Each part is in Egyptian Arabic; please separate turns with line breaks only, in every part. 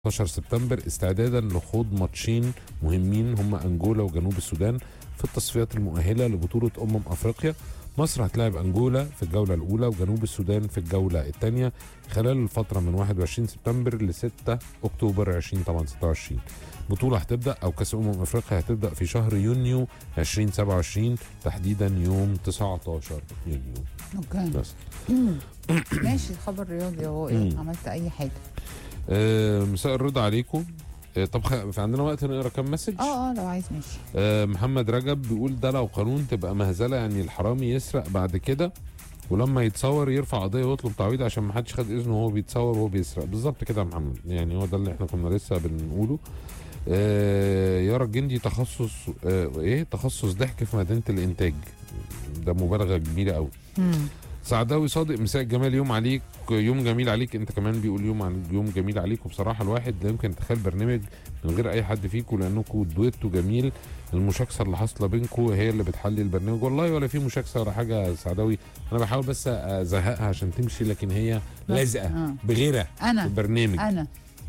12 سبتمبر استعدادا لخوض ماتشين مهمين هم انجولا وجنوب السودان في التصفيات المؤهله لبطوله امم افريقيا مصر هتلاعب انجولا في الجوله الاولى وجنوب السودان في الجوله الثانيه خلال الفتره من 21 سبتمبر ل 6 اكتوبر 2026 بطوله هتبدا او كاس امم افريقيا هتبدا في شهر يونيو 2027 تحديدا يوم 19 يونيو
اوكي
بس
ماشي خبر رياضي اهو
مم.
ايه عملت اي حاجه
آه، مساء الرضا عليكم آه، طب خ... في عندنا وقت نقرا كام مسج
اه اه لو عايز ماشي
آه، محمد رجب بيقول ده لو قانون تبقى مهزله يعني الحرامي يسرق بعد كده ولما يتصور يرفع قضيه ويطلب تعويض عشان ما حدش خد اذنه وهو بيتصور وهو بيسرق بالظبط كده يا محمد يعني هو ده اللي احنا كنا لسه بنقوله آه يارا الجندي تخصص آه ايه تخصص ضحك في مدينه الانتاج ده مبالغه كبيره قوي
مم.
سعداوي صادق مساء الجمال يوم عليك يوم جميل عليك انت كمان بيقول يوم عن يوم جميل عليك وبصراحه الواحد لا يمكن يتخيل برنامج من غير اي حد فيكم لانكم دويتو جميل المشاكسه اللي حاصله بينكم هي اللي بتحلي البرنامج والله ولا في مشاكسه ولا حاجه يا سعداوي انا بحاول بس ازهقها عشان تمشي لكن هي لازقه
آه.
بغيرها في
انا
البرنامج
انا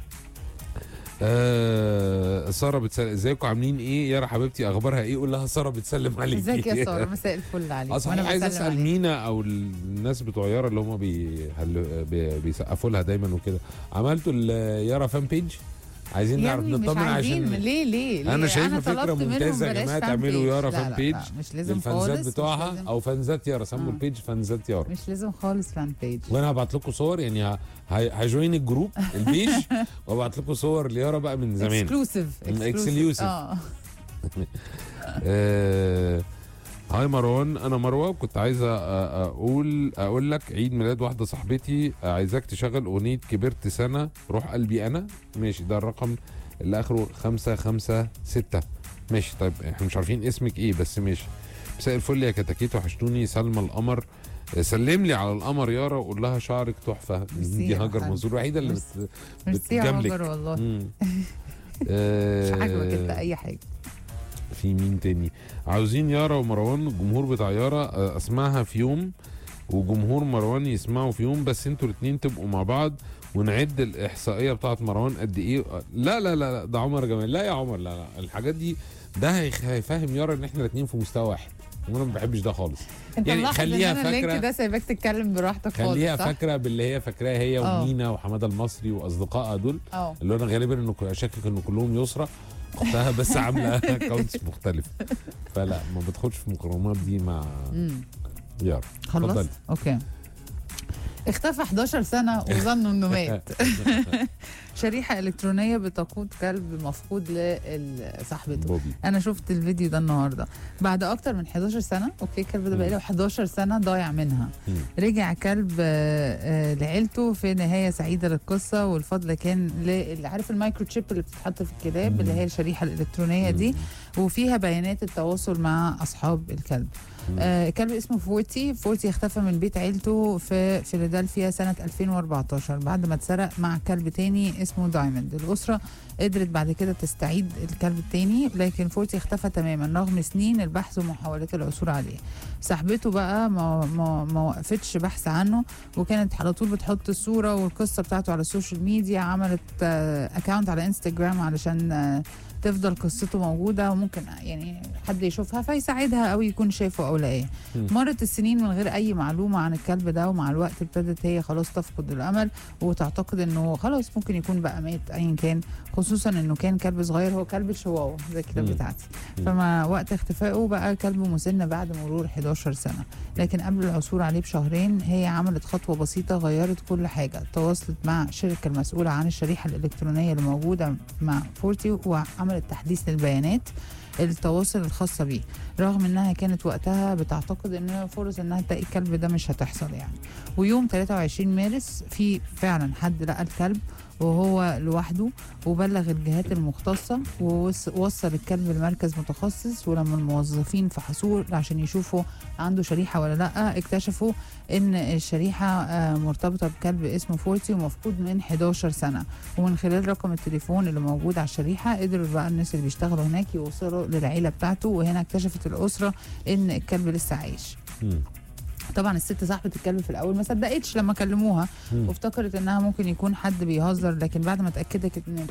آه ساره بتسلم ازيكم عاملين ايه يارا حبيبتي اخبارها ايه قول لها ساره بتسلم عليك
ازيك يا ساره مساء الفل عليك
اصل
وأنا
عايز
بسلم
اسال
عليك.
مينا او الناس بتوع يارا اللي هم بيهل... بي... بيسقفوا لها دايما وكده عملتوا ال- يارا فان بيج عايزين
يا
نعرف
ابني مش
نطمن
عايزين
عشان
ليه ليه ليه
أنا شايفة
طلبت
فكرة
منهم
ممتازة يا
بلاش
جماعة
فان
تعملوا
بيج.
يارا
لا،
فان
لا،
بيج
لا، مش لازم خالص
الفانزات
مش
بتوعها
لازم-
او فانزات يارا سموا
آه.
البيج فانزات يارا
مش لازم خالص فان بيج
وانا هبعت لكم صور يعني ه- ه- هجوين الجروب البيج وابعت لكم صور ليارا بقى من زمان
اكسكلوسيف
exclusive.
اه
آه، هاي مروان انا مروه كنت عايزه أ- اقول اقول لك عيد ميلاد واحده صاحبتي عايزاك تشغل اغنيه كبرت سنه روح قلبي انا ماشي ده الرقم اللي اخره خمسة خمسة ستة ماشي طيب احنا مش عارفين اسمك ايه بس ماشي مساء الفل يا كتاكيت وحشتوني سلمى القمر آه، سلم لي على القمر يارا وقول لها شعرك تحفه
ميرسي
دي
يا
هاجر
حاج.
منصور الوحيده اللي
ميرسي.
بت...
ميرسي يا
بتجاملك.
هاجر والله
مم.
مش
آه،
عاجبك انت اي حاجه
في مين تاني عاوزين يارا ومروان الجمهور بتاع يارا آه، اسمعها في يوم وجمهور مروان يسمعوا في يوم بس انتوا الاثنين تبقوا مع بعض ونعد الاحصائيه بتاعت مروان قد ايه آه، لا لا لا لا، ده عمر جمال لا يا عمر لا لا الحاجات دي ده هيخ- هيفهم يارا ان احنا الاثنين في مستوى واحد وانا ما بحبش ده خالص
انت
يعني
ملاحظ
خليها
ان انا اللينك
فاكرة-
ده سايباك تتكلم براحتك خالص
خليها
صح؟
فاكره باللي هي فاكراه هي
آه.
ومينا وحماده المصري واصدقائها دول
اه
اللي انا غالبا انه كنت اشكك انه كلهم يسرى اختها بس عامله اكونتس مختلف فلا ما بدخلش في المقارنات دي مع
امم
يارا
خلص
اتفضلي.
اوكي اختفى 11 سنه وظنوا انه مات شريحه الكترونيه بتقود كلب مفقود لصاحبته
بوبي
انا شفت الفيديو ده النهارده بعد اكتر من 11 سنه اوكي الكلب ده بقى له 11 سنه ضايع منها
مم.
رجع كلب آه، آه، لعيلته في نهايه سعيده للقصه والفضل كان اللي عارف المايكرو تشيب اللي بتتحط في الكلاب
مم.
اللي هي الشريحه الالكترونيه دي وفيها بيانات التواصل مع اصحاب الكلب
مم.
آه كلب اسمه فورتي فورتي اختفى من بيت عيلته في فيلادلفيا سنة 2014 بعد ما اتسرق مع كلب تاني اسمه دايموند الأسرة قدرت بعد كده تستعيد الكلب التاني لكن فورتي اختفى تماما رغم سنين البحث ومحاولات العثور عليه صاحبته بقى ما, ما, ما وقفتش بحث عنه وكانت على طول بتحط الصورة والقصة بتاعته على السوشيال ميديا عملت اكاونت على انستجرام علشان آه، تفضل قصته موجودة وممكن يعني حد يشوفها فيساعدها أو يكون شايفه أو لاقاه
مم.
مرت السنين من غير أي معلومة عن الكلب ده ومع الوقت ابتدت هي خلاص تفقد الأمل وتعتقد إنه خلاص ممكن يكون بقى مات أيا كان خصوصا إنه كان كلب صغير هو كلب شواوا زي الكلاب
مم.
بتاعتي
مم.
فما وقت اختفائه بقى كلب مسن بعد مرور 11 سنة لكن قبل العثور عليه بشهرين هي عملت خطوة بسيطة غيرت كل حاجة تواصلت مع الشركة المسؤولة عن الشريحة الإلكترونية اللي موجودة مع فورتي وعملت تحديث للبيانات التواصل الخاصة بيه رغم انها كانت وقتها بتعتقد ان فرص انها تلاقي الكلب ده مش هتحصل يعني ويوم 23 مارس في فعلا حد لقى الكلب وهو لوحده وبلغ الجهات المختصة ووصل الكلب لمركز متخصص ولما الموظفين فحصوه عشان يشوفوا عنده شريحة ولا لا اكتشفوا ان الشريحة آه، مرتبطة بكلب اسمه فورتي ومفقود من 11 سنة ومن خلال رقم التليفون اللي موجود على الشريحة قدروا بقى الناس اللي بيشتغلوا هناك يوصلوا للعيلة بتاعته وهنا اكتشفت الأسرة ان الكلب لسه عايش
مم.
طبعا الست صاحبه الكلب في الاول ما صدقتش لما كلموها
مم.
وافتكرت انها ممكن يكون حد بيهزر لكن بعد ما اتاكدت ان